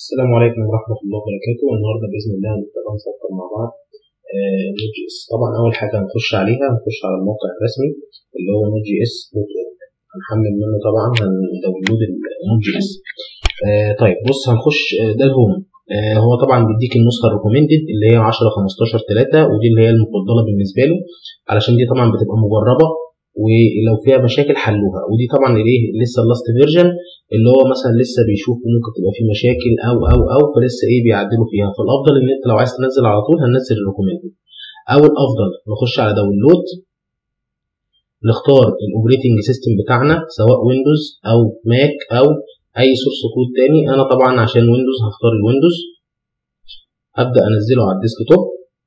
السلام عليكم ورحمة الله وبركاته النهاردة بإذن الله هنبدأ نسطر مع بعض نود جي اس طبعا أول حاجة هنخش عليها هنخش على الموقع الرسمي اللي هو نود جي اس دوت اورج هنحمل منه طبعا هنداونلود النود جي اس طيب بص هنخش آه، ده الهوم آه، هو طبعا بيديك النسخة الريكومندد اللي هي 10 15 3 ودي اللي هي المفضلة بالنسبة له علشان دي طبعا بتبقى مجربة ولو فيها مشاكل حلوها ودي طبعا الايه لسه اللاست فيرجن اللي هو مثلا لسه بيشوفوا ممكن تبقى في مشاكل او او او فلسه ايه بيعدلوا فيها فالافضل ان انت لو عايز تنزل على طول هننزل الريكومندد او الافضل نخش على داونلود نختار الاوبريتنج سيستم بتاعنا سواء ويندوز او ماك او اي سورس كود تاني انا طبعا عشان ويندوز هختار الويندوز هبدا انزله على الديسكتوب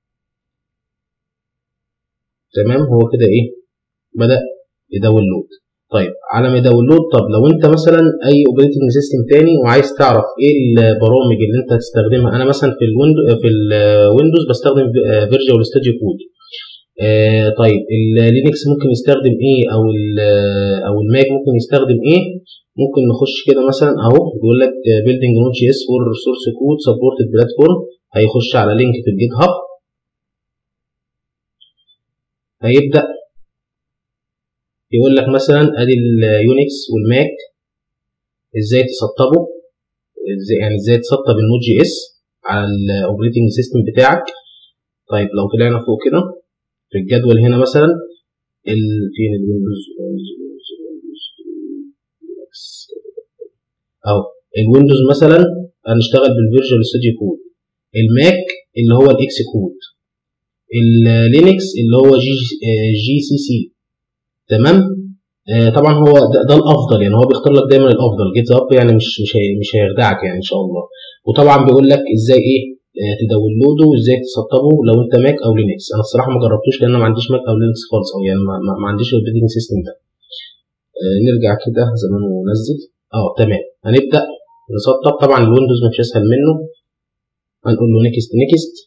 تمام هو كده ايه بدا يداونلود طيب على ما يداونلود طب لو انت مثلا اي اوبريتنج سيستم تاني وعايز تعرف ايه البرامج اللي انت هتستخدمها انا مثلا في الويندو في الويندوز بستخدم فيرجوال ستوديو كود آه طيب اللينكس ممكن يستخدم ايه او او الماك ممكن يستخدم ايه ممكن نخش كده مثلا اهو بيقول لك بيلدينج نوت جي اس فور سورس كود سبورتد بلاتفورم هيخش على لينك في الجيت هاب هيبدا يقول لك مثلا ادي اليونكس والماك ازاي تسطبه ازاي يعني ازاي تسطب النود جي اس على الاوبريتنج سيستم بتاعك طيب لو طلعنا فوق كده في الجدول هنا مثلا ال فين الويندوز اهو الويندوز مثلا هنشتغل بالفيرجوال ستوديو كود الماك اللي هو الاكس كود اللينكس اللي هو جي جي سي سي تمام آه طبعا هو ده, ده الافضل يعني هو بيختار لك دايما الافضل جيتس اب يعني مش مش هي مش هيخدعك يعني ان شاء الله وطبعا بيقول لك ازاي ايه آه تداونلوده وازاي تسطبه لو انت ماك او لينكس انا الصراحه ما جربتوش لان انا ما عنديش ماك او لينكس خالص او يعني ما, ما عنديش الاوبريتنج سيستم ده آه نرجع كده زمان وننزل اه تمام هنبدا نسطب طبعا الويندوز مفيش اسهل منه هنقول له نيكست نيكست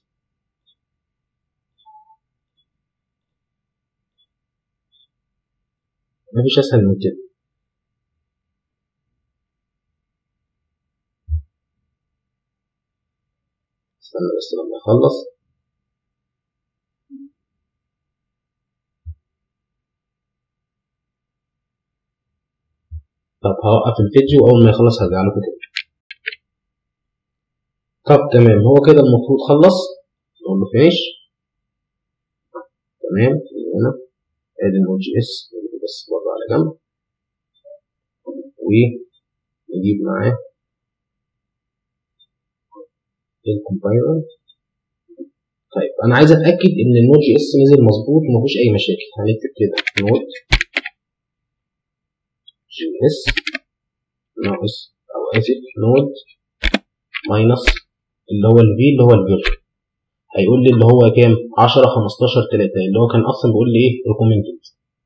مفيش اسهل من كده استنى بس لما يخلص طب هوقف الفيديو اول ما يخلص هرجع لكم تاني طب تمام هو كده المفروض خلص نقول له فينيش تمام هنا ادي النود جي اس بس بره على جنب ونجيب معاه الكومبايلر طيب انا عايز اتاكد ان النود جي اس نزل مظبوط ومفيش اي مشاكل هنكتب كده نود جي اس ناقص او اسف نود ماينس اللي هو الفي اللي هو الفيرجن هيقول لي اللي هو كام 10 15 3 اللي هو كان اصلا بيقول لي ايه ريكومندد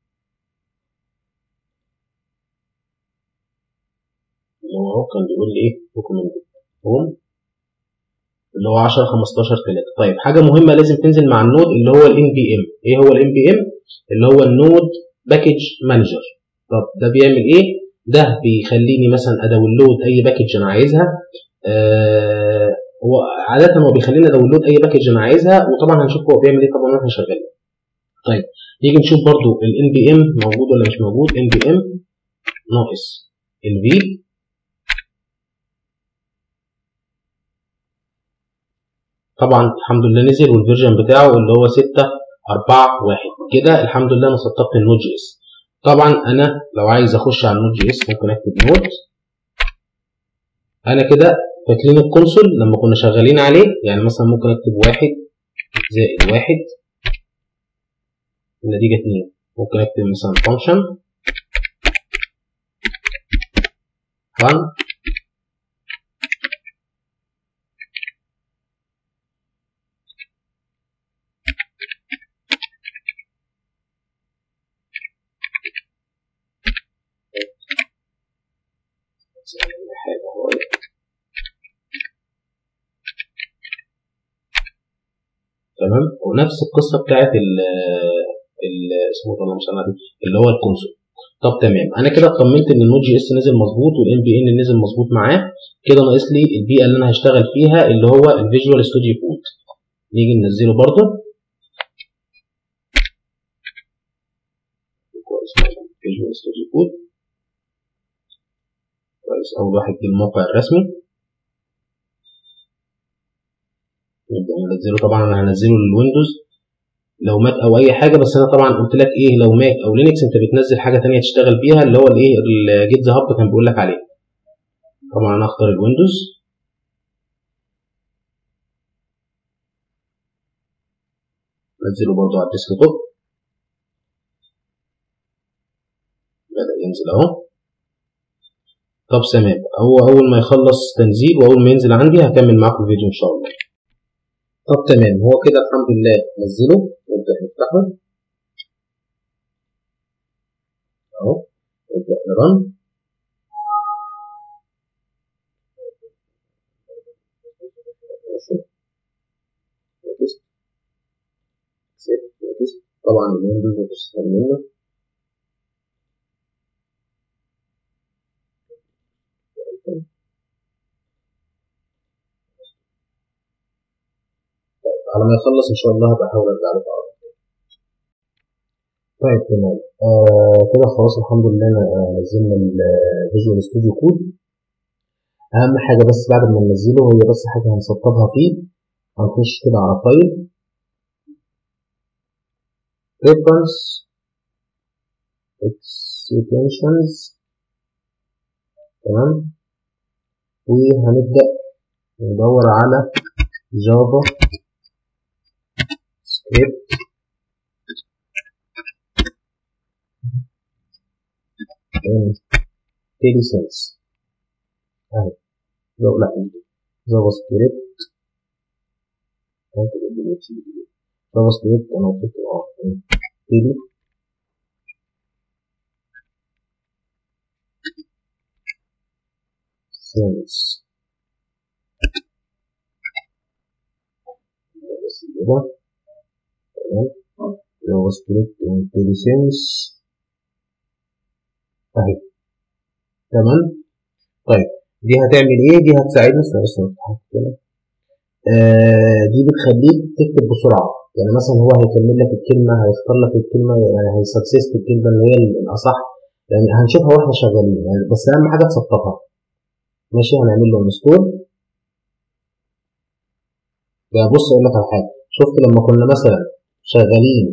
اللي هو اهو كان بيقول لي ايه ريكومندد هوم اللي هو 10 15 3 طيب حاجه مهمه لازم تنزل مع النود اللي هو الان بي ام ايه هو الان بي ام اللي هو النود باكج مانجر طب ده بيعمل ايه ده بيخليني مثلا اداونلود اي باكج انا عايزها آه هو عاده هو بيخليني اداونلود اي باكج انا عايزها وطبعا هنشوف هو بيعمل ايه طبعا واحنا شغالين طيب نيجي نشوف برضو الان بي ام موجود ولا مش موجود ان بي ام ناقص الفي طبعا الحمد لله نزل والفيرجن بتاعه اللي هو 6 4 1 كده الحمد لله انا سطبت النود جي اس طبعا انا لو عايز اخش على النود جي اس ممكن اكتب نود انا كده فاكرين الكونسول لما كنا شغالين عليه يعني مثلا ممكن اكتب واحد زائد واحد النتيجة اتنين ممكن اكتب مثلا فانكشن run تمام ونفس القصه بتاعت ال ال اسمه اللهم صل على اللي هو الكونسول طب تمام انا كده اطمنت ان النود جي اس نزل مظبوط والان بي ان نزل مظبوط معاه كده ناقص لي البيئه اللي انا هشتغل فيها اللي هو الفيجوال ستوديو كود نيجي ننزله برضه كويس فيجوال ستوديو كود كويس اول واحد جه الموقع الرسمي نبدا ننزله طبعا انا هنزله للويندوز لو ماك او اي حاجه بس انا طبعا قلت لك ايه لو ماك او لينكس انت بتنزل حاجه تانية تشتغل بيها اللي هو الايه الجيت هاب كان بيقول لك عليه طبعا انا اختار الويندوز نزله برضه على الديسك توب بدأ ينزل اهو طب تمام هو اول ما يخلص تنزيل واول ما ينزل عندي هكمل معاكم الفيديو ان شاء الله طب تمام هو كده الحمد لله نزله نبدأ نفتحه اهو نبدأ نرن ماشي نكست اكسبت نكست طبعا الويندوز مفيش اسهل منه على ما يخلص ان شاء الله هبقى احاول ارجع لكم على طول طيب تمام آه كده خلاص الحمد لله آه نزلنا الفيجوال ستوديو كود اهم حاجه بس بعد ما ننزله هي بس حاجه هنسطبها فيه هنخش كده على فايل reference extensions تمام وهنبدأ ندور على جافا سكريبت تيلي سيلز اهي جو لا جافا سكريبت جافا سكريبت انا وصلت اه تيلي سيلز بس كده تمام جافا سكريبت تيلي سيلز اهي تمام طيب دي هتعمل ايه دي هتساعدنا بس كده آه دي بتخليك تكتب بسرعه يعني مثلا هو هيكمل لك الكلمه هيختار لك الكلمه يعني هيسكسس الكلمه اللي هي الاصح يعني هنشوفها واحنا شغالين يعني بس اهم حاجه تسطبها ماشي هنعمل له انستول يعني بص اقول لك على حاجه شفت لما كنا مثلا شغالين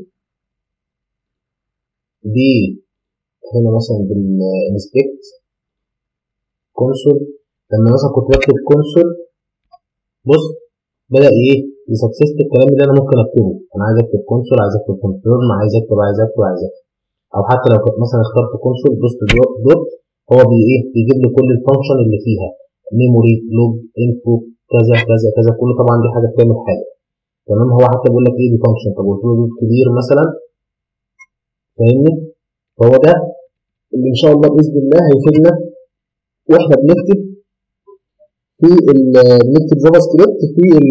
دي هنا مثلا بالانسبكت كونسول لما مثلا كنت بكتب كونسول بص بدا ايه يسكسس الكلام اللي انا ممكن اكتبه انا عايز اكتب كونسول عايز اكتب كونفيرم عايز اكتب عايز اكتب عايز اكتب او حتى لو كنت مثلا اخترت كونسول دوست دوت هو بي ايه بيجيب لي كل الفانكشن اللي فيها ميموري لوج انفو كذا كذا كذا كله طبعا دي حاجه بتعمل حاجه تمام هو حتى بيقول لك ايه دي فانكشن طب قلت له دوت كبير مثلا فاهمني فهو ده اللي ان شاء الله باذن الله هيفيدنا واحنا بنكتب في بنكتب جافا سكريبت في ال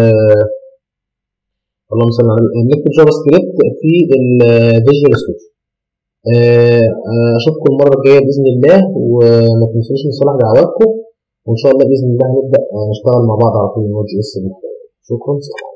اللهم صل على بنكتب جافا سكريبت في الفيجوال ستوديو اشوفكم المره الجايه باذن الله وما تنسوش نصلح دعواتكم وان شاء الله باذن الله هنبدا نشتغل مع بعض على طول نوت جي اس شكرا